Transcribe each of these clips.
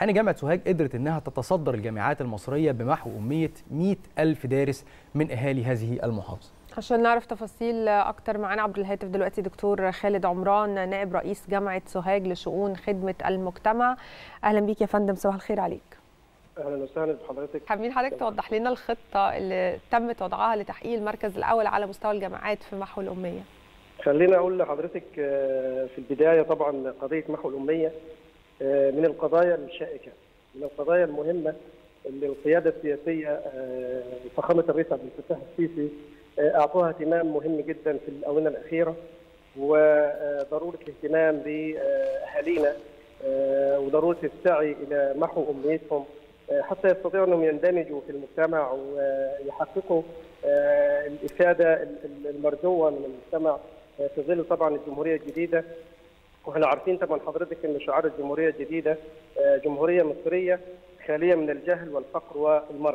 الحقيقه جامعه سوهاج قدرت انها تتصدر الجامعات المصريه بمحو اميه 100 الف دارس من اهالي هذه المحافظه عشان نعرف تفاصيل اكتر معانا عبر الهاتف دلوقتي دكتور خالد عمران نائب رئيس جامعه سوهاج لشؤون خدمه المجتمع اهلا بيك يا فندم صباح الخير عليك اهلا وسهلا بحضرتك حابين حضرتك توضح لنا الخطه اللي تم وضعها لتحقيق المركز الاول على مستوى الجامعات في محو الاميه خليني اقول لحضرتك في البدايه طبعا قضيه محو الاميه من القضايا الشائكه من القضايا المهمه اللي القياده السياسيه فخامه الرئيس عبد الفتاح السيسي اعطوها اهتمام مهم جدا في الاونه الاخيره وضروره الاهتمام باهالينا وضروره السعي الى محو امنيتهم حتى يستطيعوا انهم يندمجوا في المجتمع ويحققوا الافاده المرجوه من المجتمع في ظل طبعا الجمهوريه الجديده واحنا عارفين طبعا حضرتك ان شعار الجمهوريه الجديده جمهوريه مصريه خاليه من الجهل والفقر والمرض.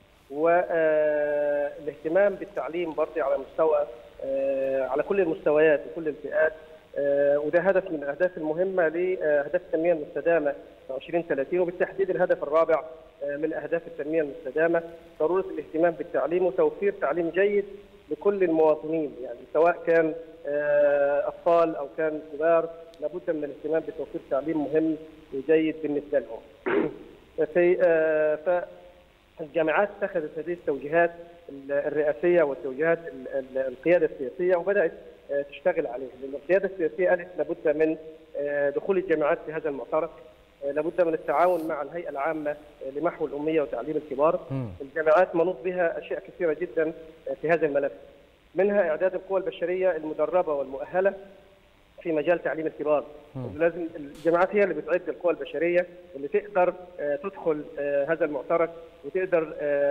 والاهتمام بالتعليم برضه على مستوى على كل المستويات وكل الفئات وده هدف من الاهداف المهمه لاهداف التنميه المستدامه 2030 وبالتحديد الهدف الرابع من اهداف التنميه المستدامه ضروره الاهتمام بالتعليم وتوفير تعليم جيد لكل المواطنين يعني سواء كان اطفال او كان كبار لابد من الاهتمام بتوفير تعليم مهم وجيد بالنسبه لهم. في فالجامعات اتخذت هذه التوجيهات الرئاسيه والتوجيهات القياده السياسيه وبدات تشتغل عليها لان القياده السياسيه قالت لابد من دخول الجامعات في هذا المعترك لابد من التعاون مع الهيئه العامه لمحو الاميه وتعليم الكبار م. الجامعات منوط بها اشياء كثيره جدا في هذا الملف منها اعداد القوى البشريه المدربه والمؤهله في مجال تعليم الكبار م. لازم الجامعات هي اللي بتعد القوى البشريه اللي تقدر تدخل هذا المعترك وتقدر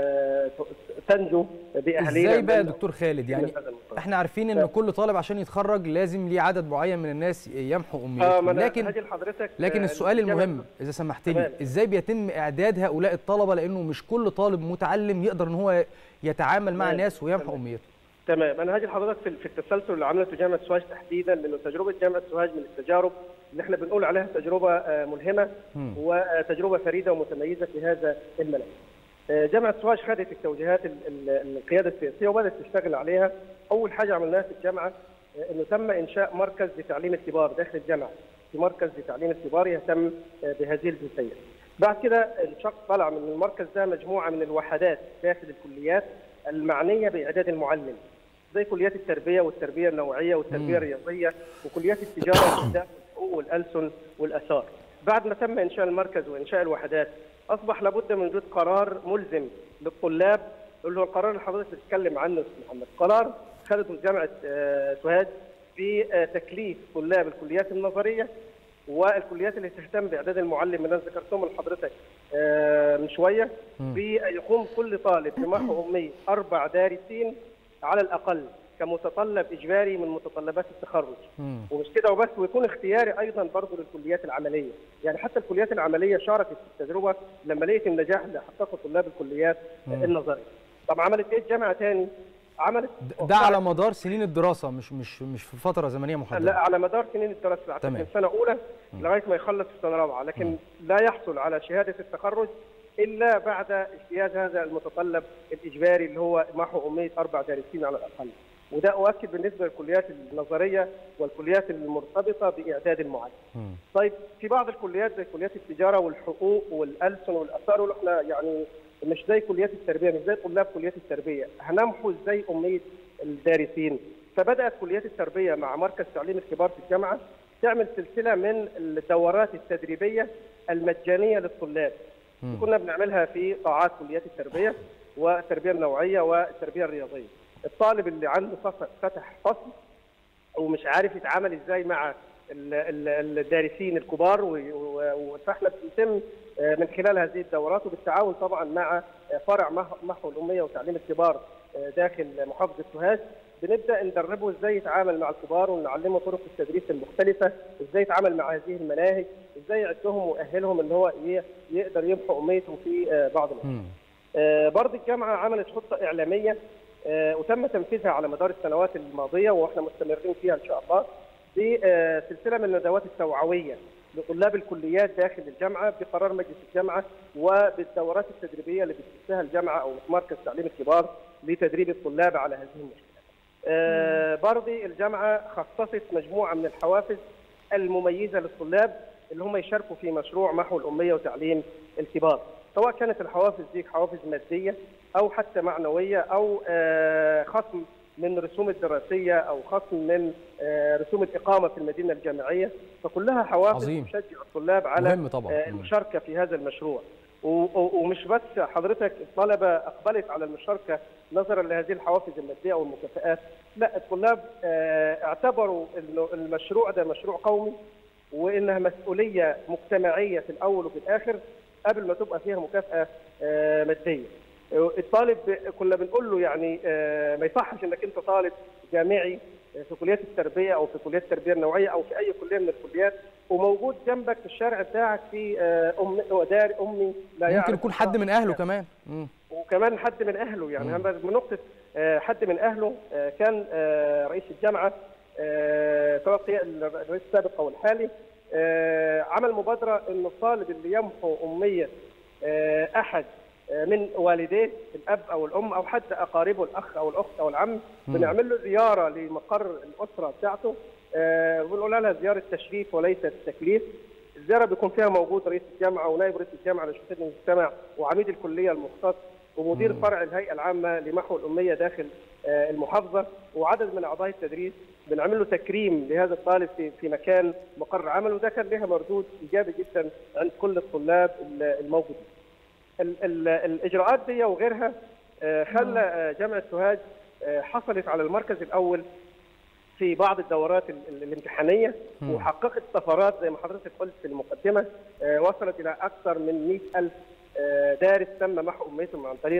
تنجو باهالينا ازاي بقى يا دكتور خالد يعني احنا عارفين ان كل طالب عشان يتخرج لازم ليه عدد معين من الناس يمحو امنيته آه لكن لكن السؤال المهم اذا سمحت لي ازاي بيتم اعداد هؤلاء الطلبه لانه مش كل طالب متعلم يقدر ان هو يتعامل مع ناس ويمحو امنيته تمام انا هاجي لحضرتك في التسلسل اللي عملته جامعه سوهاج تحديدا لانه تجربه جامعه سوهاج من التجارب اللي احنا بنقول عليها تجربه ملهمه وتجربه فريده ومتميزه في هذا الملف. جامعه سوهاج خدت التوجيهات القياده السياسيه وبدات تشتغل عليها. اول حاجه عملناها في الجامعه انه تم انشاء مركز لتعليم الكبار داخل الجامعه. في مركز لتعليم الكبار يهتم بهذه الجزئيه. بعد كده انشق طلع من المركز ده مجموعه من الوحدات داخل الكليات المعنيه باعداد المعلم. زي كليات التربيه والتربيه النوعيه والتربيه الرياضيه وكليات التجاره والحقوق والالسن والاثار. بعد ما تم انشاء المركز وانشاء الوحدات اصبح لابد من وجود قرار ملزم للطلاب اللي هو القرار اللي حضرتك بتتكلم عنه استاذ محمد، قرار خدته جامعه سوهاج بتكليف طلاب الكليات النظريه والكليات اللي تهتم باعداد المعلم اللي انا ذكرتهم لحضرتك من شويه بيقوم كل طالب بمحو اميه اربع دارسين على الاقل كمتطلب اجباري من متطلبات التخرج مم. ومش كده وبس ويكون اختياري ايضا برضه للكليات العمليه يعني حتى الكليات العمليه شاركت في التجربه لما لقيت النجاح اللي حققه طلاب الكليات مم. النظريه طب عملت ايه الجامعه تاني عملت ده على مدار سنين الدراسه مش مش مش في فتره زمنيه محدده لا على مدار سنين الدراسه من سنه اولى لغايه ما يخلص في سنه رابعه لكن مم. لا يحصل على شهاده التخرج الا بعد اجتياز هذا المتطلب الاجباري اللي هو محو اميه اربع دارسين على الاقل وده اؤكد بالنسبه للكليات النظريه والكليات المرتبطه باعداد المعلم. طيب في بعض الكليات زي كليات التجاره والحقوق والالسن والاثار احنا يعني مش زي كليات التربيه مش زي طلاب كليات التربيه هنمحو ازاي اميه الدارسين فبدات كليات التربيه مع مركز تعليم الكبار في الجامعه تعمل سلسله من الدورات التدريبيه المجانيه للطلاب م. كنا بنعملها في قاعات كليات التربيه والتربيه النوعيه والتربيه الرياضيه الطالب اللي عنده فتح فصل ومش عارف يتعامل ازاي مع الدارسين الكبار فاحنا بنتم من خلال هذه الدورات وبالتعاون طبعا مع فرع محو الاميه وتعليم الكبار داخل محافظه سوهاج بنبدا ندربه ازاي يتعامل مع الكبار ونعلمه طرق التدريس المختلفه، ازاي يتعامل مع هذه المناهج، ازاي يعدهم ويأهلهم ان هو يقدر يمحو اميته في بعض الامور. برضه الجامعه عملت خطه اعلاميه وتم تنفيذها على مدار السنوات الماضيه واحنا مستمرين فيها ان شاء الله بسلسله من الندوات التوعويه لطلاب الكليات داخل الجامعه بقرار مجلس الجامعه وبالدورات التدريبيه اللي بتسها الجامعه او مركز تعليم الكبار لتدريب الطلاب على هذه المشكلات. آه برضه الجامعه خصصت مجموعه من الحوافز المميزه للطلاب اللي هم يشاركوا في مشروع محو الاميه وتعليم الكبار، سواء كانت الحوافز دي حوافز ماديه او حتى معنويه او آه خصم من رسوم الدراسيه او خصم من رسوم الاقامه في المدينه الجامعيه فكلها حوافز عظيم. تشجع الطلاب على مهم طبعا. المشاركه في هذا المشروع ومش بس حضرتك الطلبه اقبلت على المشاركه نظرا لهذه الحوافز الماديه او المكافآت لا الطلاب اعتبروا انه المشروع ده مشروع قومي وانها مسؤوليه مجتمعيه في الاول وفي الاخر قبل ما تبقى فيها مكافاه ماديه الطالب كنا بنقول له يعني ما يصحش انك انت طالب جامعي في كليات التربيه او في كليات التربيه النوعيه او في اي كليه من الكليات وموجود جنبك في الشارع بتاعك في ام دار امي لا ممكن يكون حد من اهله كمان مم. وكمان حد من اهله يعني من نقطه حد من اهله كان رئيس الجامعه سواء الرئيس السابق او الحالي عمل مبادره ان الطالب اللي يمحو اميه احد من والديه الاب او الام او حتى اقاربه الاخ او الاخت او العم بنعمل له زياره لمقر الاسره بتاعته بنقول لها زياره تشريف وليست تكليف الزياره بيكون فيها موجود رئيس الجامعه ونائب رئيس الجامعه لشؤون المجتمع وعميد الكليه المختص ومدير مم. فرع الهيئه العامه لمحو الاميه داخل المحافظه وعدد من اعضاء التدريس بنعمل له تكريم لهذا الطالب في في مكان مقر عمل وده كان لها مردود ايجابي جدا عند كل الطلاب الموجودين. ال ال الاجراءات دي وغيرها خلى جامعه سوهاج حصلت على المركز الاول في بعض الدورات الامتحانيه مم. وحققت طفرات زي ما حضرتك قلت في المقدمه وصلت الى اكثر من 100000 دارس تم محو اميتهم عن طريق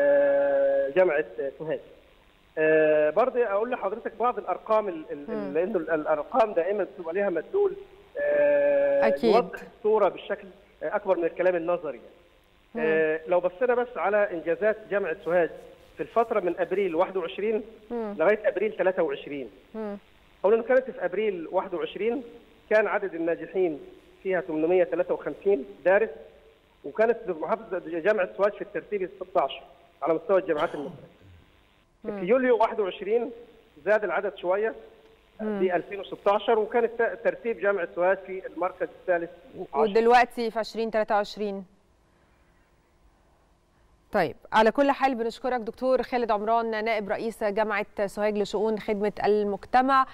جامعه سوهاج. برضه اقول لحضرتك بعض الارقام لانه الارقام دائما بتبقى ليها مدلول اكيد يوضح الصوره بالشكل اكبر من الكلام النظري يعني. لو بصينا بس على انجازات جامعه سوهاج في الفتره من ابريل 21 مم. لغايه ابريل 23 مم. اولا كانت في ابريل 21 كان عدد الناجحين فيها 853 دارس وكانت محافظه جامعه سوهاج في الترتيب ال 16 على مستوى الجامعات المصريه. في يوليو 21 زاد العدد شويه في 2016 وكان ترتيب جامعه سوهاج في المركز الثالث عشر. ودلوقتي في 2023 طيب على كل حال بنشكرك دكتور خالد عمران نائب رئيس جامعه سوهاج لشؤون خدمه المجتمع